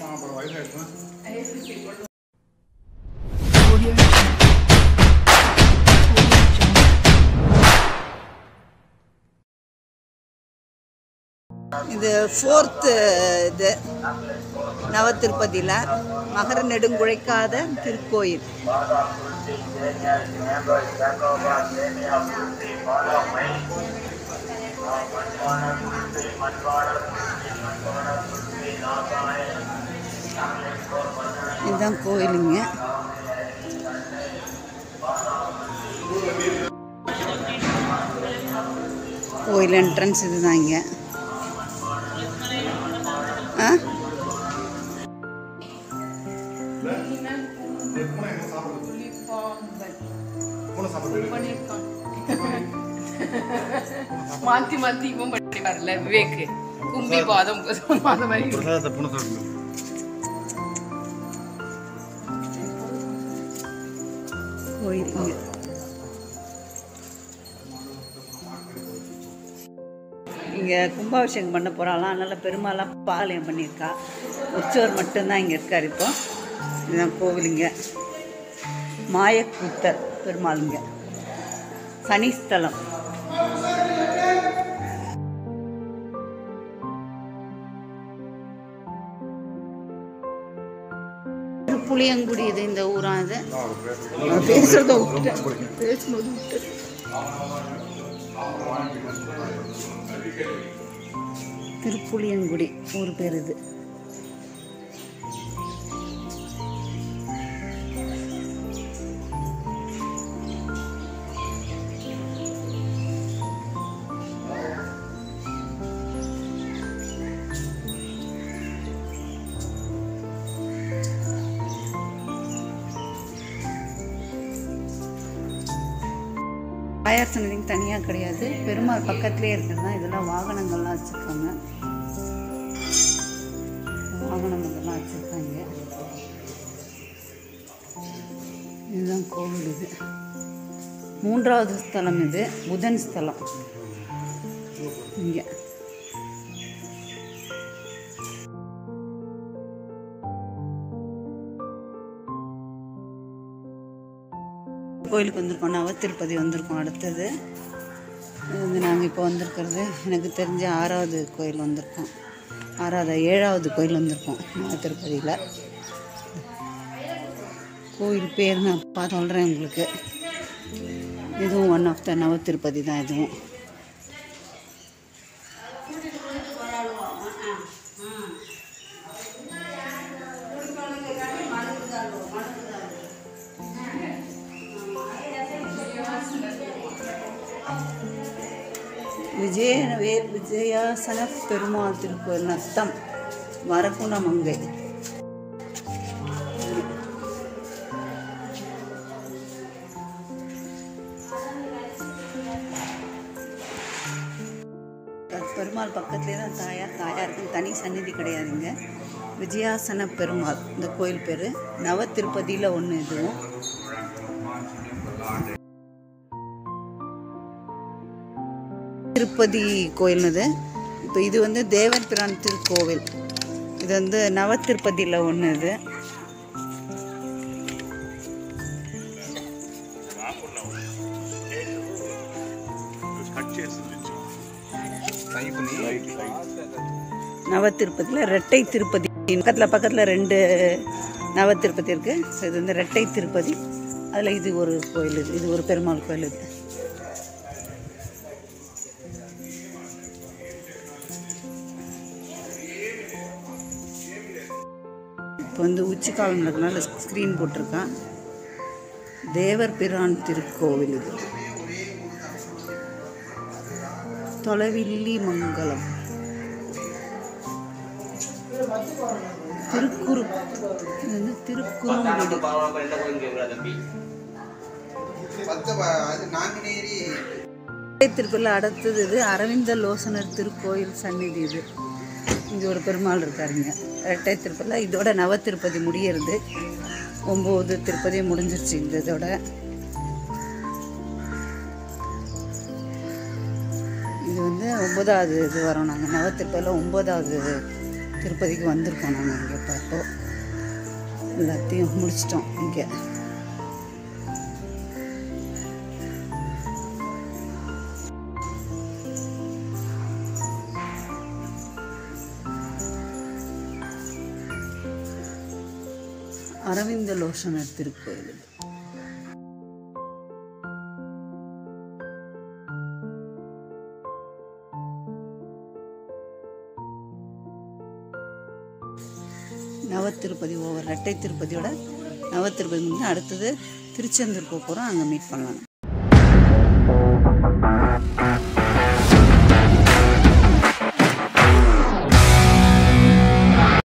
அப்புறம் வயசாயிடுச்சுன்னா Audio Jungle. Audio Jungle. இது ஃபோர்த்து இது நவ திருப்பதியில் மகர நெடுங்குழைக்காத திருக்கோயில் இதுதான் கோயிலுங்க கோயில் என்ட்ரன்ஸ் இதுதான் இங்கே ஆ பூனை என்ன சாப்பிடுது பூனை சாப்பிடுது மாத்தி மாத்தி இவன் பண்ணிப்பாருல விவேக் கும்பி பாதம் அந்த மாதிரி பிரசாதத்தை பூனை சாப்பிடுது கோயில் இங்கே இங்கே கும்பாபிஷேகம் பண்ண போகிறாளாம் அதனால் பெருமாளாம் பாளையம் பண்ணியிருக்கா உற்சவர் மட்டும்தான் இங்கே இருக்கார் இப்போ இதுதான் கோவிலுங்க மாயக்கூத்தர் பெருமாளுங்க சனிஸ்தலம் புளியங்குடி இது இந்த ஊரா இது நான் பேசுறத விட்டுட்டேன் பேசும்போது விட்டுட்டேன் திருப்புளியங்குடி ஊர் பேர் இது தாயார் சன்னதிக்கு தனியாக கிடையாது பெருமாள் பக்கத்துலேயே இருக்கிறது தான் இதெல்லாம் வாகனங்கள்லாம் வச்சுருக்காங்க வாகனம் இதெல்லாம் வச்சுருக்காங்க இதுதான் கோவில் இது மூன்றாவது ஸ்தலம் இது புதன் ஸ்தலம் இங்கே கோயிலுக்கு வந்திருக்கோம் நவ திருப்பதி வந்திருக்கோம் அடுத்தது இது வந்து நாங்கள் இப்போ வந்திருக்கிறது எனக்கு தெரிஞ்ச ஆறாவது கோயில் வந்திருக்கோம் ஆறாவது ஏழாவது கோயில் வந்திருக்கோம் நவ திருப்பதியில் கோயில் பேர் நான் அப்பா சொல்கிறேன் உங்களுக்கு இதுவும் ஒன் ஆஃப் த நவ திருப்பதி தான் இதுவும் விஜய விஜயாசன பெருமாள் திருக்கோயில் நத்தம் வரகுணமங்கை பெருமாள் பக்கத்துலேயே தான் தாயார் தாயாருக்கு தனி சந்நிதி கிடையாதுங்க விஜயாசன பெருமாள் இந்த கோயில் பேர் நவ திருப்பதியில் ஒன்று இதுவும் திருப்பதி கோயில் இது இப்போ இது வந்து தேவர் பிரான் திருக்கோவில் இது வந்து நவ திருப்பதியில் ஒன்று இது நவ திருப்பதியில் ரெட்டை திருப்பதி பக்கத்தில் பக்கத்தில் ரெண்டு நவ திருப்பதி இருக்குது ஸோ இது வந்து ரெட்டை திருப்பதி அதில் இது ஒரு கோயில் இது இது ஒரு பெருமாள் கோயில் இது இப்போ வந்து உச்சிக்காலம் நடக்கனால ஸ்க்ரீன் போட்டிருக்கான் தேவர் பிரான் திருக்கோவில் இது தொலைவில்லி மங்கலம் திருக்குறு இது வந்து திருக்குறுங்குடி திருக்குள்ள அடுத்தது இது அரவிந்த லோசனர் திருக்கோயில் சந்நிதி இது இங்கே ஒரு பெருமாள் இருக்காருங்க இரட்டை திருப்பதில இதோட நவ திருப்பதி முடியறது ஒம்பது திருப்பதி முடிஞ்சிருச்சு இந்த இதோட இது வந்து ஒன்பதாவது இது வரோம் நாங்கள் நவ திருப்பதியில் ஒன்பதாவது திருப்பதிக்கு வந்திருக்கோம் நாங்கள் இங்கே இப்போ இப்போ எல்லாத்தையும் முடிச்சிட்டோம் இங்கே அரவிந்த லோஷனர் திருக்கோயில் இது. நவ திருப்பதி ஓவர் ரெட்டை திருப்பதியோட நவ திருப்பதி முடிஞ்சு அடுத்தது திருச்செந்தூர் போக போகிறோம் அங்கே மீட் பண்ணலாம்